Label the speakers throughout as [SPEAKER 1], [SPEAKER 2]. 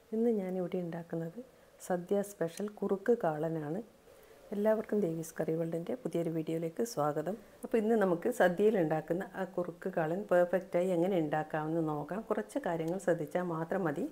[SPEAKER 1] ഇന്ന് ഞാനിവിടെ ഉണ്ടാക്കുന്നത് സദ്യ സ്പെഷ്യൽ കുറുക്ക് കാളനാണ് എല്ലാവർക്കും ദേവീസ് കറി വേൾഡിൻ്റെ പുതിയൊരു വീഡിയോയിലേക്ക് സ്വാഗതം അപ്പോൾ ഇന്ന് നമുക്ക് സദ്യയിൽ ഉണ്ടാക്കുന്ന ആ കുറുക്ക് കാളൻ പെർഫെക്റ്റായി എങ്ങനെ ഉണ്ടാക്കാമെന്ന് നോക്കാം കുറച്ച് കാര്യങ്ങൾ ശ്രദ്ധിച്ചാൽ മാത്രം മതി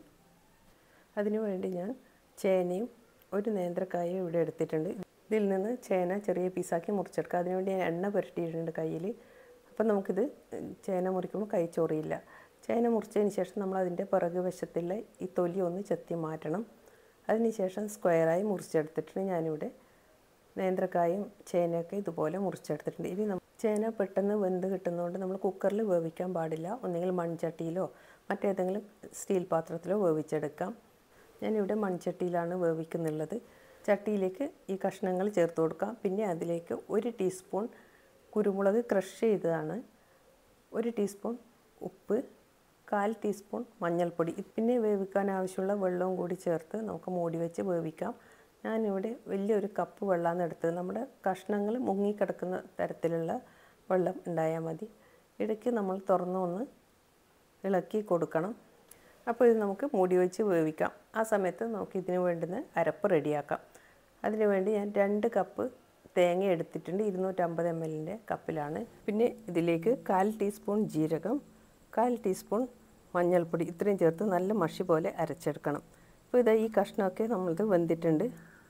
[SPEAKER 1] അതിനു വേണ്ടി ഞാൻ ചേനയും ഒരു നേന്ത്രക്കായും ഇവിടെ എടുത്തിട്ടുണ്ട് ഇതിൽ നിന്ന് ചേന ചെറിയ പീസാക്കി മുറിച്ചെടുക്കുക അതിനുവേണ്ടി ഞാൻ എണ്ണ പുരട്ടിയിട്ടുണ്ട് കയ്യിൽ അപ്പം നമുക്കിത് ചേന മുറിക്കുമ്പോൾ കൈ ചൊറിയില്ല ചേന മുറിച്ചതിന് ശേഷം നമ്മൾ അതിൻ്റെ പിറകു വശത്തുള്ള ഈ തൊലി ഒന്ന് ചെത്തി മാറ്റണം അതിനുശേഷം സ്ക്വയറായി മുറിച്ചെടുത്തിട്ടുണ്ട് ഞാനിവിടെ നേന്ത്രക്കായും ചേനയൊക്കെ ഇതുപോലെ മുറിച്ചെടുത്തിട്ടുണ്ട് ഇനി നമ്മൾ ചേന പെട്ടെന്ന് വെന്ത് കിട്ടുന്നതുകൊണ്ട് നമ്മൾ കുക്കറിൽ വേവിക്കാൻ പാടില്ല ഒന്നുകിൽ മൺചട്ടിയിലോ മറ്റേതെങ്കിലും സ്റ്റീൽ പാത്രത്തിലോ വേവിച്ചെടുക്കാം ഞാനിവിടെ മൺചട്ടിയിലാണ് വേവിക്കുന്നുള്ളത് ചട്ടിയിലേക്ക് ഈ കഷ്ണങ്ങൾ ചേർത്ത് കൊടുക്കാം പിന്നെ അതിലേക്ക് ഒരു ടീസ്പൂൺ കുരുമുളക് ക്രഷ് ചെയ്തതാണ് ഒരു ടീസ്പൂൺ ഉപ്പ് കാൽ ടീസ്പൂൺ മഞ്ഞൾപ്പൊടി പിന്നെ വേവിക്കാൻ ആവശ്യമുള്ള വെള്ളവും കൂടി ചേർത്ത് നമുക്ക് മൂടി വെച്ച് വേവിക്കാം ഞാനിവിടെ വലിയൊരു കപ്പ് വെള്ളമാണ് എടുത്തത് നമ്മുടെ കഷ്ണങ്ങൾ മുങ്ങിക്കിടക്കുന്ന തരത്തിലുള്ള വെള്ളം ഉണ്ടായാൽ മതി ഇടയ്ക്ക് നമ്മൾ തുറന്ന് ഒന്ന് ഇളക്കി കൊടുക്കണം അപ്പോൾ ഇത് നമുക്ക് മൂടി വെച്ച് വേവിക്കാം ആ സമയത്ത് നമുക്ക് ഇതിന് വേണ്ടുന്ന അരപ്പ് റെഡിയാക്കാം അതിന് വേണ്ടി ഞാൻ രണ്ട് കപ്പ് തേങ്ങ എടുത്തിട്ടുണ്ട് ഇരുന്നൂറ്റമ്പത് എം എല്ലിൻ്റെ കപ്പിലാണ് പിന്നെ ഇതിലേക്ക് കാൽ ടീസ്പൂൺ ജീരകം കാൽ ടീസ്പൂൺ മഞ്ഞൾപ്പൊടി ഇത്രയും ചേർത്ത് നല്ല മഷി പോലെ അരച്ചെടുക്കണം അപ്പോൾ ഇത് ഈ കഷ്ണമൊക്കെ നമ്മളിത് വെന്തിട്ടുണ്ട്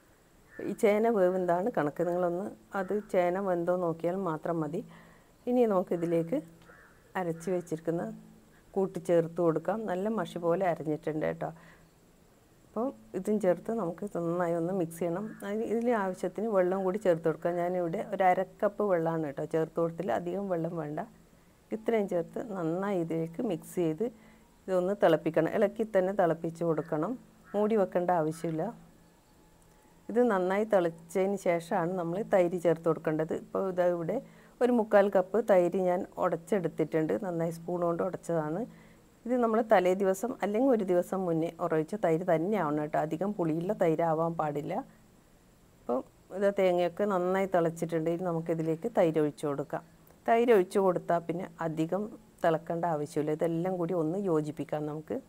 [SPEAKER 1] ഈ ചേന വേവെന്താണ് കണക്ക് നിങ്ങളൊന്ന് അത് ചേന വെന്തോ നോക്കിയാൽ മാത്രം മതി ഇനി നമുക്കിതിലേക്ക് അരച്ച് വെച്ചിരിക്കുന്ന കൂട്ടി ചേർത്ത് കൊടുക്കാം നല്ല മഷി പോലെ അരഞ്ഞിട്ടുണ്ട് കേട്ടോ അപ്പോൾ ഇതും ചേർത്ത് നമുക്ക് നന്നായി ഒന്ന് മിക്സ് ചെയ്യണം അതിന് ഇതിന് ആവശ്യത്തിന് വെള്ളം കൂടി ചേർത്ത് കൊടുക്കാം ഞാനിവിടെ ഒരു അരക്കപ്പ് വെള്ളമാണ് കേട്ടോ ചേർത്ത് കൊടുത്തില്ല അധികം വെള്ളം വേണ്ട ഇത്രയും ചേർത്ത് നന്നായി ഇതിലേക്ക് മിക്സ് ചെയ്ത് ഇതൊന്ന് തിളപ്പിക്കണം ഇളക്കി തന്നെ തിളപ്പിച്ച് കൊടുക്കണം മൂടി വെക്കേണ്ട ആവശ്യമില്ല ഇത് നന്നായി തിളച്ചതിന് ശേഷമാണ് നമ്മൾ തൈര് ചേർത്ത് കൊടുക്കേണ്ടത് ഇപ്പോൾ ഇതാ ഇവിടെ ഒരു മുക്കാൽ കപ്പ് തൈര് ഞാൻ ഉടച്ചെടുത്തിട്ടുണ്ട് നന്നായി സ്പൂൺ കൊണ്ട് ഉടച്ചതാണ് ഇത് നമ്മൾ തലേ ദിവസം അല്ലെങ്കിൽ ഒരു ദിവസം മുന്നേ ഉറവിച്ച തൈര് തന്നെ ആവണം കേട്ടോ അധികം പുളിയുള്ള തൈര് ആവാൻ പാടില്ല അപ്പോൾ ഇത് തേങ്ങയൊക്കെ നന്നായി തിളച്ചിട്ടുണ്ട് ഇനി നമുക്കിതിലേക്ക് തൈര് ഒഴിച്ചു കൊടുക്കാം തൈര് ഒഴിച്ചു കൊടുത്താൽ പിന്നെ അധികം തിളക്കേണ്ട ആവശ്യമില്ല ഇതെല്ലാം കൂടി ഒന്ന് യോജിപ്പിക്കാം നമുക്ക്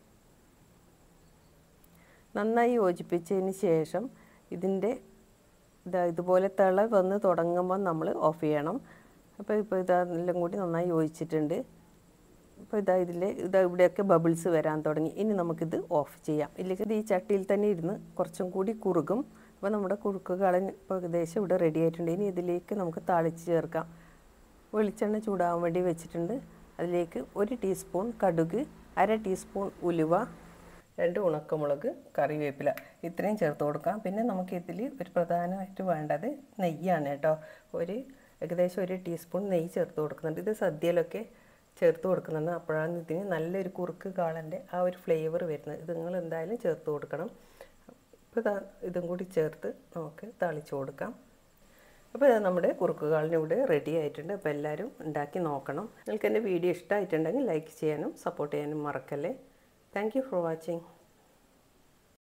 [SPEAKER 1] നന്നായി യോജിപ്പിച്ചതിന് ശേഷം ഇതിൻ്റെ ഇതാ ഇതുപോലെ തിള വന്ന് തുടങ്ങുമ്പോൾ നമ്മൾ ഓഫ് ചെയ്യണം അപ്പോൾ ഇപ്പോൾ ഇതാ എല്ലാം കൂടി നന്നായി യോജിച്ചിട്ടുണ്ട് അപ്പോൾ ഇതാ ഇതിൽ ഇതാ ഇവിടെയൊക്കെ ബബിൾസ് വരാൻ തുടങ്ങി ഇനി നമുക്കിത് ഓഫ് ചെയ്യാം ഇല്ലെങ്കിൽ ഇത് ഈ ചട്ടിയിൽ തന്നെ ഇരുന്ന് കുറച്ചും കൂടി കുറുകും അപ്പോൾ നമ്മുടെ കുറുക്ക് കളൻ ഇപ്പോൾ ഏകദേശം ഇവിടെ റെഡി ആയിട്ടുണ്ട് ഇനി ഇതിലേക്ക് നമുക്ക് താളിച്ച് ചേർക്കാം വെളിച്ചെണ്ണ ചൂടാകാൻ വേണ്ടി വെച്ചിട്ടുണ്ട് അതിലേക്ക് ഒരു ടീസ്പൂൺ കടുക് അര ടീസ്പൂൺ ഉലുവ രണ്ട് ഉണക്കമുളക് കറിവേപ്പില ഇത്രയും ചേർത്ത് കൊടുക്കാം പിന്നെ നമുക്ക് ഇതിൽ ഒരു പ്രധാനമായിട്ട് വേണ്ടത് നെയ്യാണ് കേട്ടോ ഒരു ഏകദേശം ഒരു ടീസ്പൂൺ നെയ്യ് ചേർത്ത് കൊടുക്കുന്നുണ്ട് ഇത് സദ്യയിലൊക്കെ ചേർത്ത് കൊടുക്കുന്നുണ്ട് അപ്പോഴാണ് ഇതിന് നല്ലൊരു കുറുക്ക് കാളൻ്റെ ആ ഒരു ഫ്ലേവർ വരുന്നത് ഇത് നിങ്ങൾ എന്തായാലും ചേർത്ത് കൊടുക്കണം ഇപ്പോൾ ഇതും കൂടി ചേർത്ത് നമുക്ക് തളിച്ചു കൊടുക്കാം അപ്പോൾ ഇത് നമ്മുടെ കുറുക്കുകാളിന് ഇവിടെ റെഡി ആയിട്ടുണ്ട് അപ്പോൾ എല്ലാവരും ഉണ്ടാക്കി നോക്കണം നിങ്ങൾക്ക് എൻ്റെ വീഡിയോ ഇഷ്ടമായിട്ടുണ്ടെങ്കിൽ ലൈക്ക് ചെയ്യാനും സപ്പോർട്ട് ചെയ്യാനും മറക്കല്ലേ താങ്ക് യു ഫോർ വാച്ചിങ്